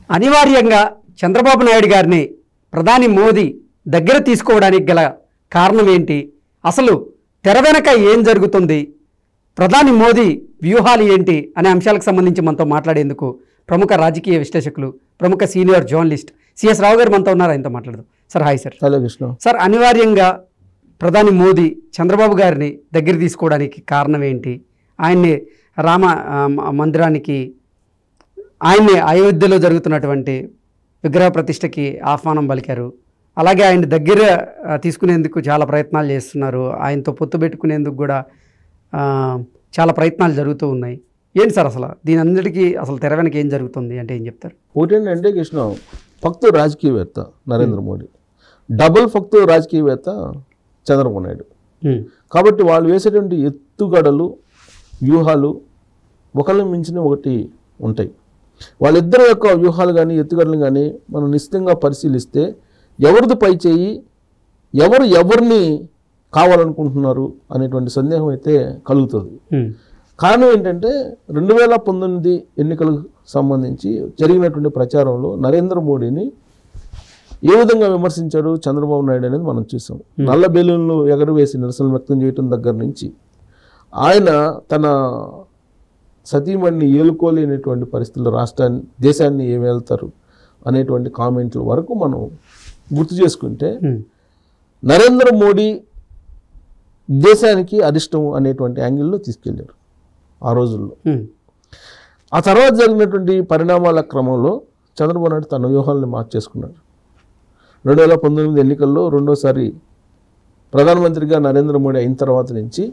అనివార్యంగా చంద్రబాబు నాయుడు గారిని ప్రధాని మోదీ దగ్గర తీసుకోవడానికి గల కారణం ఏంటి అసలు తెర వెనక ఏం జరుగుతుంది ప్రధాని మోదీ వ్యూహాలు ఏంటి అనే అంశాలకు సంబంధించి మనతో మాట్లాడేందుకు ప్రముఖ రాజకీయ విశ్లేషకులు ప్రముఖ సీనియర్ జర్నలిస్ట్ సిఎస్ రావు గారు మనతో ఉన్నారు ఆయనతో మాట్లాడదాం sir hi sir hello Krishna sir అనివార్యంగా ప్రధాని మోదీ చంద్రబాబు గారిని దగ్గర తీసుకోవడానికి కారణం ఏంటి ఆయన్ని రామ ఆ, మ- మందిరానికి ఆయన్ని అయోధ్యలో జరుగుతున్నటువంటి విగ్రహ ప్రతిష్టకి ఆహ్వానం పలికారు అలాగే ఆయన దగ్గర ఆ, తీసుకునేందుకు చాలా ప్రయత్నాలు చేస్తున్నారు ఆయనతో పొత్తు పెట్టుకునేందుకు కూడా ఆ, చాలా ప్రయత్నాలు జరుగుతూ ఉన్నాయి ఏంటి సార్ అసలు దీని అందరికీ అసలు తెర వెనక ఏం జరుగుతుంది అంటే ఏం చెప్తారు ఒకటి ఏంటంటే కృష్ణ ఫక్తు రాజకీయవేత్త నరేంద్ర మోడీ డబుల్ ఫక్తు రాజకీయవేత్త చంద్రబాబు నాయుడు కాబట్టి వాళ్ళు వేసేటువంటి ఎత్తుగడలు వ్యూహాలు ఒకళ్ళని మించిన ఒకటి ఉంటాయి వాళ్ళిద్దరి యొక్క వ్యూహాలు కానీ ఎత్తుగడలు కానీ మనం నిశ్చితంగా పరిశీలిస్తే ఎవరిది పై చేయి ఎవరు ఎవరిని కావాలనుకుంటున్నారు అనేటువంటి సందేహం అయితే కలుగుతుంది కారణం ఏంటంటే రెండు వేల పంతొమ్మిది ఎన్నికలకు సంబంధించి జరిగినటువంటి ప్రచారంలో నరేంద్ర మోడీని ఏ విధంగా విమర్శించాడు చంద్రబాబు నాయుడు అనేది మనం చూసాం నల్ల బెలూన్లు ఎగరవేసి నిరసన వ్యక్తం చేయడం దగ్గర నుంచి ఆయన తన సతీమణిని ఏలుకోలేనటువంటి పరిస్థితుల్లో రాష్ట్రాన్ని దేశాన్ని ఏమి వెళ్తారు అనేటువంటి కామెంట్ల వరకు మనం గుర్తు చేసుకుంటే నరేంద్ర మోడీ దేశానికి అరిష్టం అనేటువంటి యాంగిల్లో తీసుకెళ్లారు ఆ రోజుల్లో ఆ తర్వాత జరిగినటువంటి పరిణామాల క్రమంలో చంద్రబాబు నాయుడు తన వ్యూహాలను మార్చేసుకున్నాడు రెండు వేల పంతొమ్మిది ఎన్నికల్లో రెండోసారి ప్రధానమంత్రిగా నరేంద్ర మోడీ అయిన తర్వాత నుంచి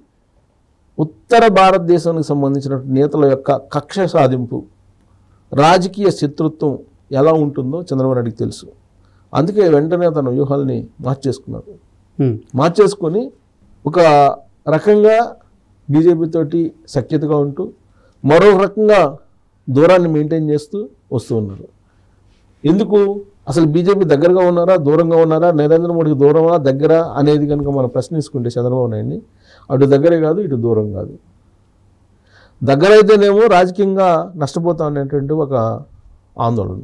ఉత్తర భారతదేశానికి సంబంధించిన నేతల యొక్క కక్ష సాధింపు రాజకీయ శత్రుత్వం ఎలా ఉంటుందో చంద్రబాబు నాయుడికి తెలుసు అందుకే వెంటనే తన వ్యూహాల్ని మార్చేసుకున్నారు మార్చేసుకొని ఒక రకంగా బీజేపీ తోటి సఖ్యతగా ఉంటూ మరో రకంగా దూరాన్ని మెయింటైన్ చేస్తూ వస్తూ ఉన్నారు ఎందుకు అసలు బీజేపీ దగ్గరగా ఉన్నారా దూరంగా ఉన్నారా నరేంద్ర మోడీకి దూరమా దగ్గర అనేది కనుక మనం ప్రశ్నించుకుంటే చంద్రబాబు నాయుడిని అటు దగ్గరే కాదు ఇటు దూరం కాదు దగ్గర అయితేనేమో రాజకీయంగా నష్టపోతాం అనేటువంటి ఒక ఆందోళన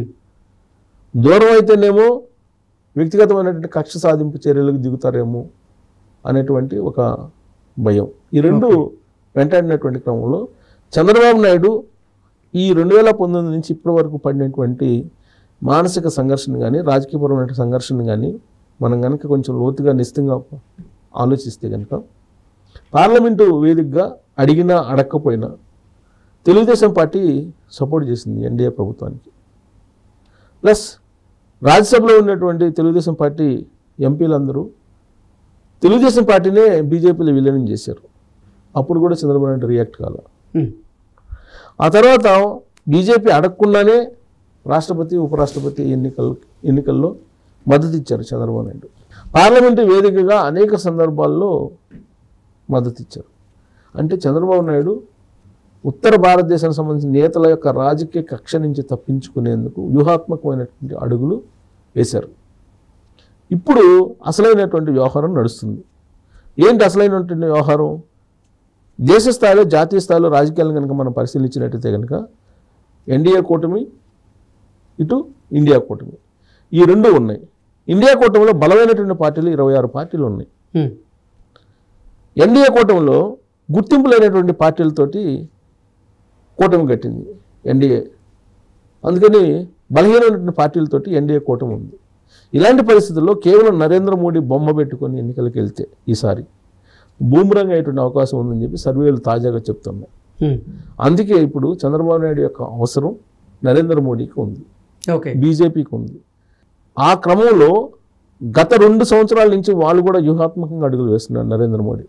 దూరం అయితేనేమో వ్యక్తిగతమైనటువంటి కక్ష సాధింపు చర్యలకు దిగుతారేమో అనేటువంటి ఒక భయం ఈ రెండు వెంటాడినటువంటి క్రమంలో చంద్రబాబు నాయుడు ఈ రెండు వేల పంతొమ్మిది నుంచి ఇప్పటి వరకు పడినటువంటి మానసిక సంఘర్షణ కానీ రాజకీయపరమైన సంఘర్షణ కానీ మనం కనుక కొంచెం లోతుగా నిశ్చితంగా ఆలోచిస్తే కనుక పార్లమెంటు వేదికగా అడిగినా అడగకపోయినా తెలుగుదేశం పార్టీ సపోర్ట్ చేసింది ఎన్డీఏ ప్రభుత్వానికి ప్లస్ రాజ్యసభలో ఉన్నటువంటి తెలుగుదేశం పార్టీ ఎంపీలందరూ తెలుగుదేశం పార్టీనే బీజేపీలో విలీనం చేశారు అప్పుడు కూడా చంద్రబాబు నాయుడు రియాక్ట్ కాల ఆ తర్వాత బీజేపీ అడగకుండానే రాష్ట్రపతి ఉపరాష్ట్రపతి ఎన్నికల ఎన్నికల్లో మద్దతు ఇచ్చారు చంద్రబాబు నాయుడు పార్లమెంటు వేదికగా అనేక సందర్భాల్లో మద్దతు ఇచ్చారు అంటే చంద్రబాబు నాయుడు ఉత్తర భారతదేశానికి సంబంధించిన నేతల యొక్క రాజకీయ కక్ష నుంచి తప్పించుకునేందుకు వ్యూహాత్మకమైనటువంటి అడుగులు వేశారు ఇప్పుడు అసలైనటువంటి వ్యవహారం నడుస్తుంది ఏంటి అసలైనటువంటి వ్యవహారం దేశ స్థాయిలో జాతీయ స్థాయిలో రాజకీయాలను కనుక మనం పరిశీలించినట్టయితే కనుక ఎన్డీఏ కూటమి ఇటు ఇండియా కూటమి ఈ రెండు ఉన్నాయి ఇండియా కూటమిలో బలమైనటువంటి పార్టీలు ఇరవై ఆరు పార్టీలు ఉన్నాయి ఎన్డీఏ కూటమిలో గుర్తింపు లేనటువంటి పార్టీలతోటి కూటమి కట్టింది ఎన్డీఏ అందుకని బలహీనమైనటువంటి పార్టీలతోటి ఎన్డీఏ కూటమి ఉంది ఇలాంటి పరిస్థితుల్లో కేవలం నరేంద్ర మోడీ బొమ్మ పెట్టుకొని ఎన్నికలకు వెళ్తే ఈసారి బూమరంగ్ అయ్యేటువంటి అవకాశం ఉందని చెప్పి సర్వేలు తాజాగా చెప్తున్నాయి అందుకే ఇప్పుడు చంద్రబాబు నాయుడు యొక్క అవసరం నరేంద్ర మోడీకి ఉంది ఓకే బీజేపీకి ఉంది ఆ క్రమంలో గత రెండు సంవత్సరాల నుంచి వాళ్ళు కూడా వ్యూహాత్మకంగా అడుగులు వేస్తున్నారు నరేంద్ర మోడీ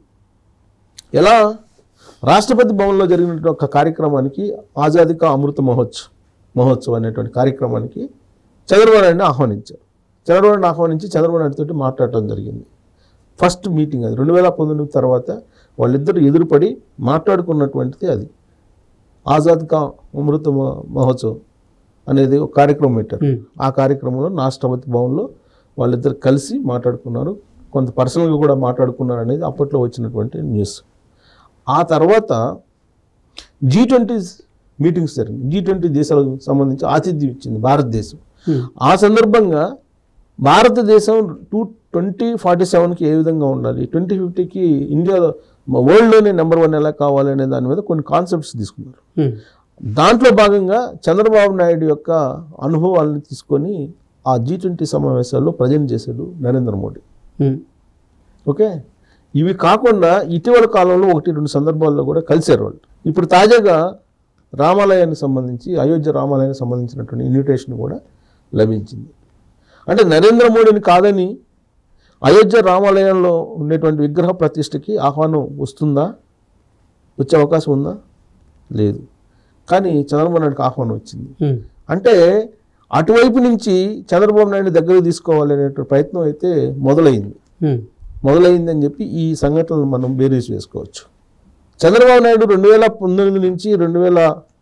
ఎలా రాష్ట్రపతి భవన్లో జరిగినటువంటి ఒక కార్యక్రమానికి ఆజాదీ కా అమృత మహోత్సవ్ మహోత్సవ్ అనేటువంటి కార్యక్రమానికి చంద్రబాబు నాయుడిని ఆహ్వానించారు చంద్రబాబు నాయుడిని ఆహ్వానించి చంద్రబాబు నాయుడు తోటి మాట్లాడటం జరిగింది ఫస్ట్ మీటింగ్ అది రెండు వేల పంతొమ్మిది తర్వాత వాళ్ళిద్దరు ఎదురుపడి మాట్లాడుకున్నటువంటిది అది ఆజాద్ కా అమృత మ- మహోత్సవ్ అనేది ఒక కార్యక్రమం పెట్టారు ఆ కార్యక్రమంలో రాష్ట్రపతి భవన్లో వాళ్ళిద్దరు కలిసి మాట్లాడుకున్నారు కొంత పర్సనల్గా కూడా మాట్లాడుకున్నారు అనేది అప్పట్లో వచ్చినటువంటి న్యూస్ ఆ తర్వాత జీ ట్వంటీ మీటింగ్స్ జరిగింది జీ ట్వంటీ దేశాలకు సంబంధించి ఆతిథ్యం ఇచ్చింది భారతదేశం Hmm. ఆ సందర్భంగా భారతదేశం టూ ట్వంటీ ఫార్టీ సెవెన్కి ఏ విధంగా ఉండాలి ట్వంటీ ఫిఫ్టీకి ఇండియాలో వరల్డ్లోనే నెంబర్ వన్ ఎలా కావాలి అనే దాని మీద కొన్ని కాన్సెప్ట్స్ తీసుకున్నారు ఉమ్, దాంట్లో భాగంగా చంద్రబాబు నాయుడు యొక్క అనుభవాలను తీసుకొని ఆ జీ ట్వంటీ సమావేశాల్లో ప్రజెంట్ చేశాడు నరేంద్ర మోడీ ఉమ్, ఓకే ఇవి కాకుండా ఇటీవల కాలంలో ఒకటి రెండు సందర్భాల్లో కూడా కలిశారు వాళ్ళు ఇప్పుడు తాజాగా రామాలయానికి సంబంధించి అయోధ్య రామాలయానికి సంబంధించినటువంటి ఇన్విటేషన్ కూడా లభించింది అంటే నరేంద్ర మోడీని కాదని అయోధ్య రామాలయంలో ఉండేటువంటి విగ్రహ ప్రతిష్టకి ఆహ్వానం వస్తుందా వచ్చే అవకాశం ఉందా లేదు కానీ చంద్రబాబు నాయుడుకి ఆహ్వానం వచ్చింది ఉమ్, అంటే అటువైపు నుంచి చంద్రబాబు నాయుడు దగ్గరకు తీసుకోవాలి అనేటువంటి ప్రయత్నం అయితే మొదలైంది ఉమ్, మొదలైందని చెప్పి ఈ సంఘటనలు మనం బేరీస్ వేసుకోవచ్చు చంద్రబాబు నాయుడు రెండు వేల పంతొమ్మిది నుంచి రెండు వేల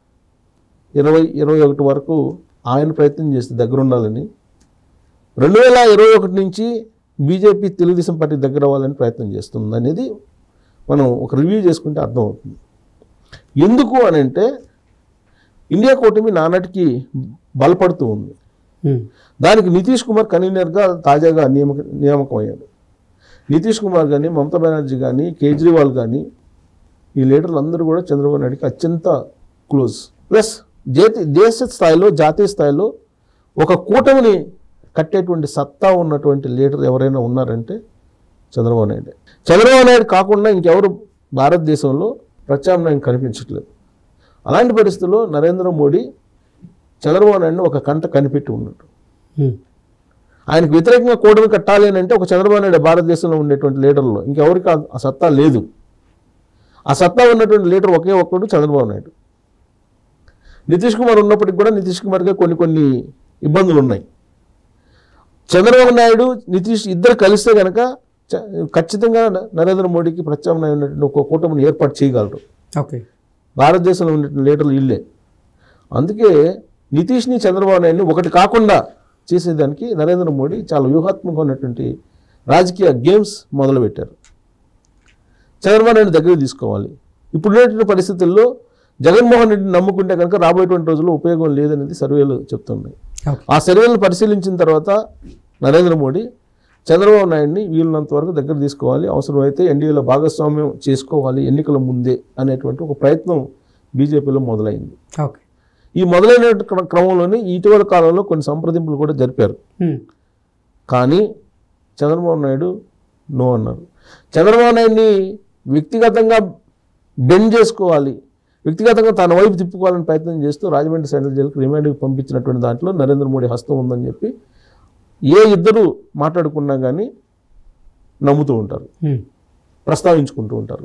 ఇరవై ఇరవై ఒకటి వరకు ఆయన ప్రయత్నం చేస్తే దగ్గర ఉండాలని రెండు వేల ఇరవై ఒకటి నుంచి బీజేపీ తెలుగుదేశం పార్టీ దగ్గర అవ్వాలని ప్రయత్నం చేస్తుంది అనేది మనం ఒక రివ్యూ చేసుకుంటే అర్థమవుతుంది ఎందుకు అని అంటే ఇండియా కూటమి నానాటికి బలపడుతూ ఉంది ఉమ్, దానికి నితీష్ కుమార్ కన్వీనర్గా తాజాగా నియామక నియామకం అయ్యాడు నితీష్ కుమార్ కానీ మమతా బెనర్జీ కానీ కేజ్రీవాల్ కానీ ఈ లీడర్లు అందరూ కూడా చంద్రబాబు నాయుడుకి అత్యంత క్లోజ్ ప్లస్ జాతి దేశ స్థాయిలో జాతీయ స్థాయిలో ఒక కూటమిని కట్టేటువంటి సత్తా ఉన్నటువంటి లీడర్ ఎవరైనా ఉన్నారంటే చంద్రబాబు నాయుడు చంద్రబాబు నాయుడు కాకుండా ఇంకెవరు భారతదేశంలో ప్రత్యామ్నాయం కనిపించట్లేదు అలాంటి పరిస్థితుల్లో నరేంద్ర మోడీ చంద్రబాబు నాయుడుని ఒక కంట కనిపెట్టి ఉన్నాడు ఉమ్, ఆయనకు వ్యతిరేకంగా కూటమి కట్టాలి అని అంటే ఒక చంద్రబాబు నాయుడు భారతదేశంలో ఉండేటువంటి లీడర్లో ఇంకెవరికి ఆ- ఆ సత్తా లేదు ఆ సత్తా ఉన్నటువంటి లీడర్ ఒకే ఒక్కడు చంద్రబాబు నాయుడు నితీష్ కుమార్ ఉన్నప్పటికి కూడా నితీష్ కుమార్గా కొన్ని కొన్ని ఇబ్బందులు ఉన్నాయి చంద్రబాబు నాయుడు నితీష్ ఇద్దరు కలిస్తే కనుక చ- ఖచ్చితంగా న- నరేంద్ర మోడీకి ప్రత్యామ్నాయం ఉన్నటువంటి ఒక కూటమిని ఏర్పాటు చేయగలరు ఓకే భారతదేశంలో ఉండే లీడర్లు ఇల్లే అందుకే నితీష్ని చంద్రబాబు నాయుడిని ఒకటి కాకుండా చేసేదానికి నరేంద్ర మోడీ చాలా వ్యూహాత్మకంగా ఉన్నటువంటి రాజకీయ గేమ్స్ మొదలుపెట్టారు చంద్రబాబు నాయుడు దగ్గర తీసుకోవాలి ఇప్పుడు ఉన్నటువంటి పరిస్థితుల్లో జగన్మోహన్ రెడ్డిని నమ్ముకుంటే కనుక రాబోయేటువంటి రోజుల్లో ఉపయోగం లేదనేది సర్వేలు చెప్తున్నాయి ఓకే ఆ సర్వేలను పరిశీలించిన తర్వాత నరేంద్ర మోడీ చంద్రబాబు నాయుడిని వీలున్నంత వరకు దగ్గర తీసుకోవాలి అవసరమైతే ఎన్డీఏలో భాగస్వామ్యం చేసుకోవాలి ఎన్నికల ముందే అనేటువంటి ఒక ప్రయత్నం బీజేపీలో మొదలైంది ఓకే ఈ మొదలైన క్ర- క్రమంలోనే ఇటీవల కాలంలో కొన్ని సంప్రదింపులు కూడా జరిపారు ఉమ్, కానీ చంద్రబాబు నాయుడు నో అన్నారు చంద్రబాబు నాయుడిని వ్యక్తిగతంగా బెండ్ చేసుకోవాలి వ్యక్తిగతంగా తన వైపు తిప్పుకోవాలని ప్రయత్నం చేస్తూ రాజమండ్రి సెంట్రల్ జైలుకి రిమాండ్కి పంపించినటువంటి దాంట్లో నరేంద్ర మోడీ హస్తం ఉందని చెప్పి ఏ ఇద్దరు మాట్లాడుకున్నా కానీ నమ్ముతూ ఉంటారు ఉమ్, ప్రస్తావించుకుంటూ ఉంటారు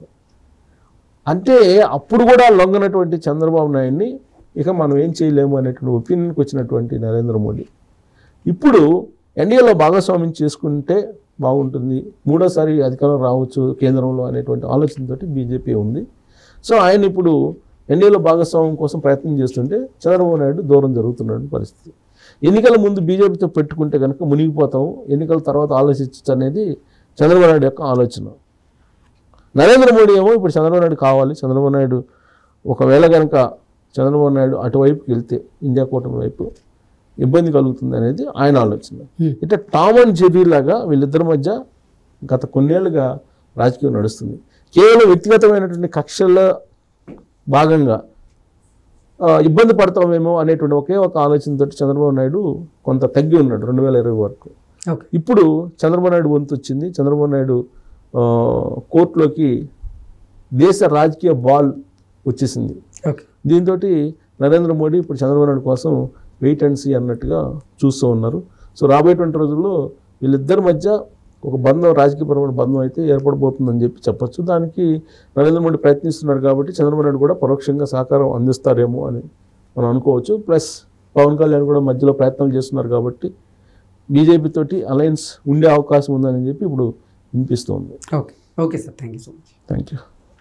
అంటే అప్పుడు కూడా లొంగనటువంటి చంద్రబాబు నాయుడిని ఇక మనం ఏం చేయలేము అనేటువంటి ఒపీనియన్కి వచ్చినటువంటి నరేంద్ర మోడీ ఇప్పుడు ఎన్డీఏలో భాగస్వామ్యం చేసుకుంటే బాగుంటుంది మూడోసారి అధికారం రావచ్చు కేంద్రంలో అనేటువంటి ఆలోచనతోటి బీజేపీ ఉంది సో ఆయన ఇప్పుడు ఎన్డీఏలో భాగస్వామ్యం కోసం ప్రయత్నం చేస్తుంటే చంద్రబాబు నాయుడు దూరం జరుగుతున్న పరిస్థితి ఎన్నికల ముందు బీజేపీతో పెట్టుకుంటే కనుక మునిగిపోతాం ఎన్నికల తర్వాత ఆలోచించచ్చు అనేది చంద్రబాబు నాయుడు యొక్క ఆలోచన నరేంద్ర మోడీ ఏమో ఇప్పుడు చంద్రబాబు నాయుడు కావాలి చంద్రబాబు నాయుడు ఒకవేళ కనుక చంద్రబాబు నాయుడు అటువైపుకి వెళ్తే ఇండియా కూటమి వైపు ఇబ్బంది కలుగుతుంది అనేది ఆయన ఆలోచన Hmm. ఇట్లా టామ్ అండ్ జెర్రీ లాగా వీళ్ళిద్దరి మధ్య గత కొన్నేళ్లుగా రాజకీయం నడుస్తుంది కేవలం వ్యక్తిగతమైనటువంటి కక్షల భాగంగా ఆ, ఇబ్బంది పడతామేమో అనేటువంటి ఒకే ఒక ఆలోచనతో చంద్రబాబు నాయుడు కొంత తగ్గి ఉన్నాడు రెండు వేల ఇరవై వరకు ఓకే ఇప్పుడు చంద్రబాబు నాయుడు వంతు వచ్చింది చంద్రబాబు నాయుడు ఆ, కోర్టులోకి దేశ రాజకీయ బాల్ వచ్చేసింది ఓకే దీంతో నరేంద్ర మోడీ ఇప్పుడు చంద్రబాబు నాయుడు కోసం వెయిట్ అండ్ సీ అన్నట్టుగా చూస్తూ ఉన్నారు సో రాబోయేటువంటి రోజుల్లో వీళ్ళిద్దరి మధ్య ఒక బంధం రాజకీయపరమైన బంధం అయితే ఏర్పడబోతుందని చెప్పి చెప్పొచ్చు దానికి నరేంద్ర మోడీ ప్రయత్నిస్తున్నారు కాబట్టి చంద్రబాబు నాయుడు కూడా పరోక్షంగా సహకారం అందిస్తారేమో అని మనం అనుకోవచ్చు ప్లస్ పవన్ కళ్యాణ్ కూడా మధ్యలో ప్రయత్నాలు చేస్తున్నారు కాబట్టి బీజేపీ తోటి అలయన్స్ ఉండే అవకాశం ఉందని చెప్పి ఇప్పుడు వినిపిస్తోంది okay okay sir thank you so much thank you